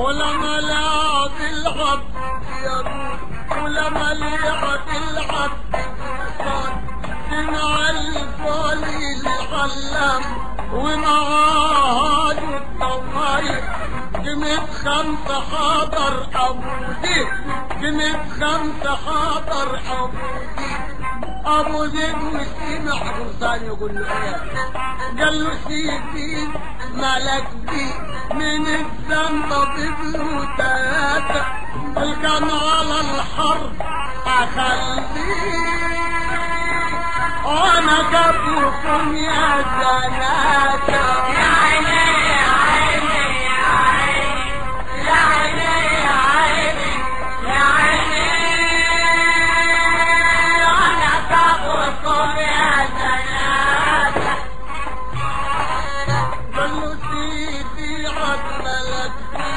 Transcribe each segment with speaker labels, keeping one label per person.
Speaker 1: ولما لعب العب يروح ولما لعب العب صار سمع الفولي العلام ومعاه الطوايف جمت خمسة حاضر أبو زيد جمت خمسة حاضر أبو زيد أبو زيد مش سمع فرسان يقول له إيه قال له سيدي ملك دي من الذنب ضبله تلاتة الكم على الحرب أخليه أنا قبلكم يا زناتة
Speaker 2: يا عيني يا عيني يا عيني يا عيني يا عيني يا عيني أنا صبركم يا زناتة
Speaker 1: قالوا سيدي عدلك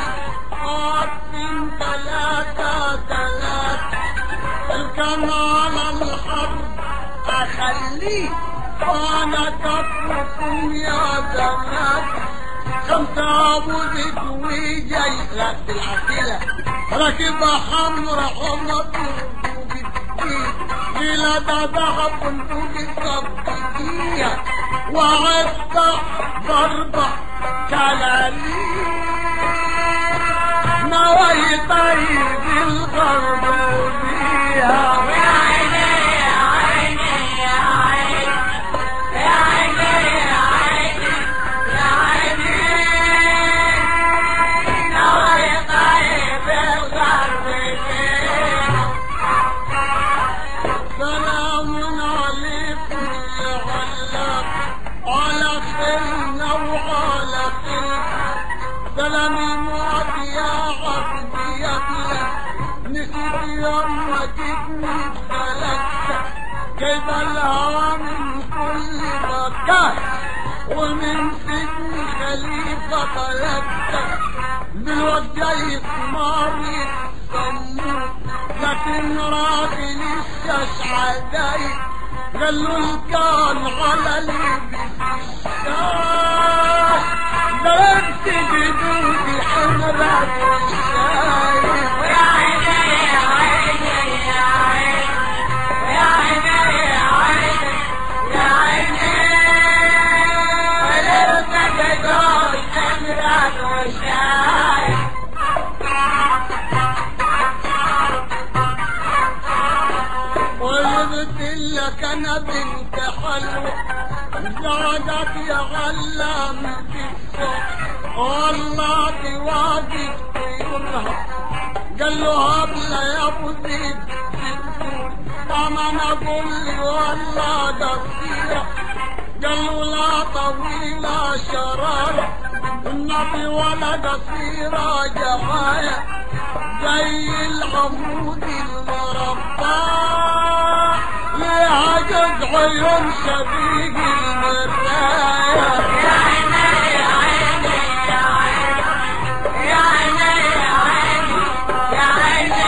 Speaker 1: عطين ثلاثة ثلاثة الكم على الحرب أخليه أنا كفركم يا زمان خمسة أبو زيد وجاي لا العسيلة راكب حمر حمر إلى ذهب بندوق الصبية وعدت ضربة كلالي نوي طيب الغربية
Speaker 2: يا عيني يا عيني يا عيني يا عيني يا عيني يا عيني نوي طيب الغرب
Speaker 1: سلام عليكم يا غلاب على خيرنا وعلى خير سلام الموت يا عبدي يا بلا نسيت يوم ما جيتني بلدك كيف الهوى من كل مكان ومن سجن خليفة طلبتك بالوجه يسمار يتسمر لكن راجل الشاش عداي قال له الكان على لبس الشاش ضربت جدودي حمرات الشايف
Speaker 2: يا عيني يا عيني يا عيني يا عيني يا عيني يا عيني ولرت جدول حمرات وشايف
Speaker 1: وجبت لك انا بنت حلوة زادت يا علام في السوق والله تواجد طيورها قال له هبلة يا ابو زيد انا اقول لي والله قصيرة قال له لا طويلة شرارة النبي ولا قصيرة جماية زي العمود المربى ليها جذع عيون شبيك المراية
Speaker 2: يا عيني يا عيني يا عيني يا عيني يا عيني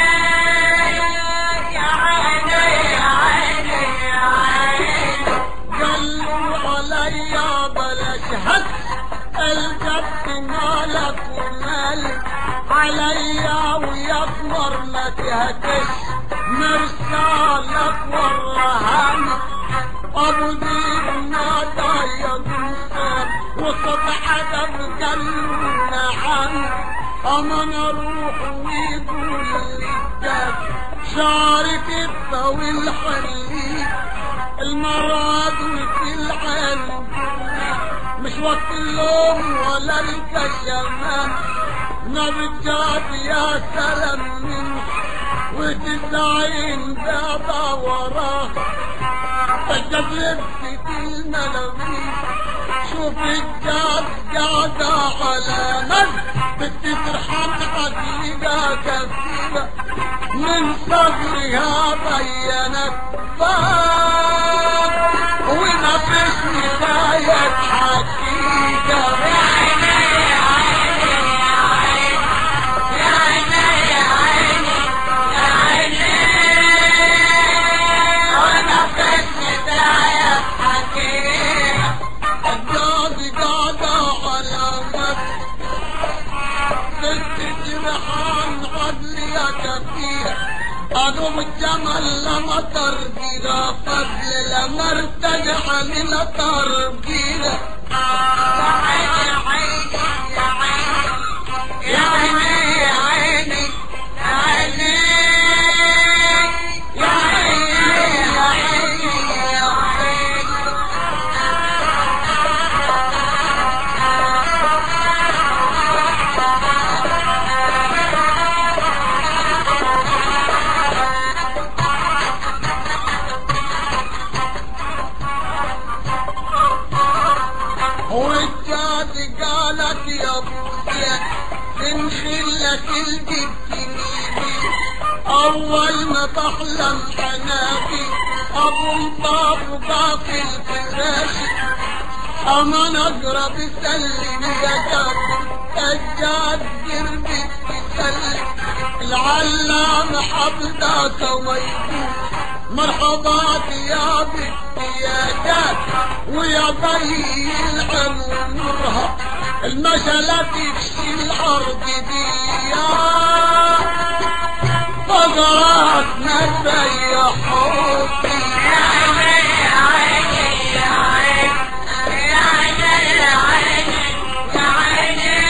Speaker 2: يا عيني يا عيني يا عيني يا عيني
Speaker 1: قالوا عليا بلاش هد الجد مالك ومالك عليا ويطمر ما تهتش مرسالك والرهان ابو ذيب نادى يا دوسر وصبح ادب قالوا نعم اما نروح ويقول للدب شارك الطويل حليك المراد وفي العين مش وقت اللوم ولا الكشمان نبجات يا سلام منك وتسعين بابا وراه تجذب في الملامين شوف الجاد قاعدة على من بتسرحان حقيقة كثيرة من صبرها بينت فاق وما فيش نهاية حقيقة
Speaker 2: يا عيني يا عيني يا عيني يا عيني يا عيني يا عيني وانا في البداية حكيم
Speaker 1: الجاد قاعدة على من برحان عدل يا كثير أدوم الجمل لما تربينا فضل لما ارتجع من تربينا
Speaker 2: يا عيني يا عيني يا عيني يا عيني يا عيني يا عيني يا عيني يا عيني
Speaker 1: والجاد قالت يا ابويا تنخلك البنت اول ما بحلم حناكي ابو الباب باقي الفراش اما نقرب سلم يا جاد الجاد قربت تسلم العلام حبدك ويكون مرحبات يا بنتي يا جاد ويا ضي العمرها المشلة تكشي الأرض دي فقرات نبي يا حبي
Speaker 2: يا عيني يا عيني يا عيني يا عيني يا عيني يا عيني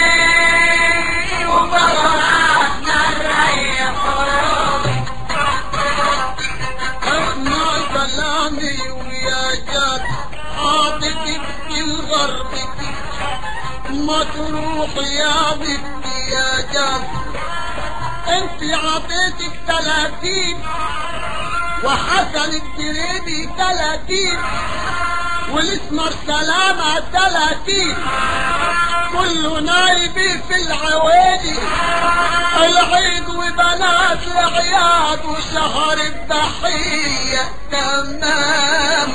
Speaker 2: وبغراتنا نريح قلوبي
Speaker 1: اسمع كلامي ويا جاد حاطتك في الغرب ما تروح يا بنتي يا جاد انت عطيتك تلاتين وحسن الجريبي تلاتين والاسمر سلامة تلاتين كله نايبي في العوادي العيد وبنات العياد وشهر الضحية تمام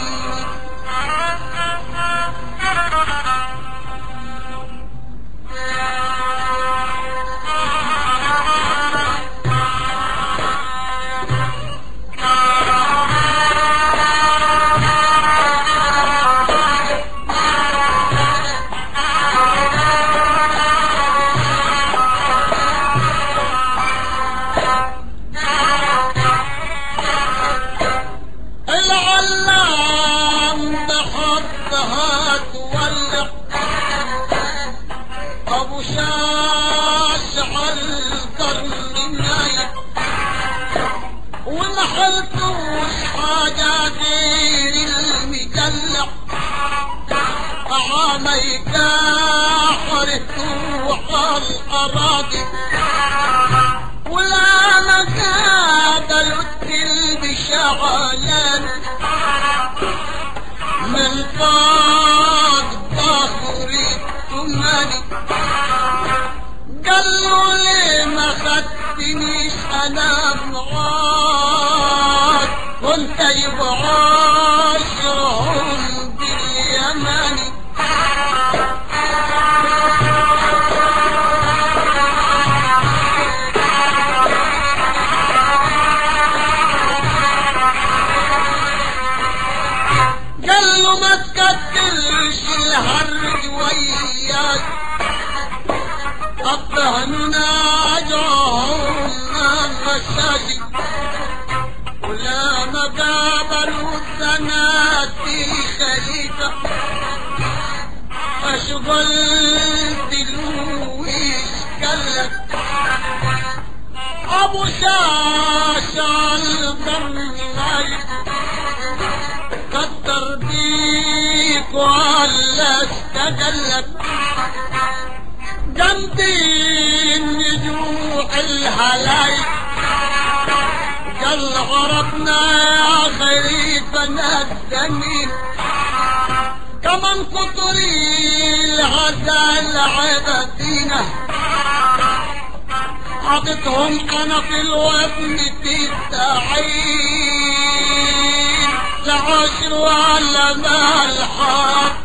Speaker 1: العلام بحبها تولع ابو شاش على القرن نايم وما حلتوش حاجة غير المدلع طعامي كاحر تروح الأراضي ولا مكاد الكل شغلان من فوق ظهري ثماني قالوا لي ما خدتنيش انا معاك كنت يبغى عشرهم باليماني قال له ما تكترش الهرج وياك الطهننا اجرهم المساجد ولا ما قابلوا الزنات في خليفة اشغل دلويش قالك ابو شاشة القرن مالك كتر بيك وعلى استقلك جنبين نجوح الهلايك قال غربنا يا خريفنا الزمين كمان قطري الغزال عبدينا حاططهم انا في الوزن تسعين لعشر على ما الحاط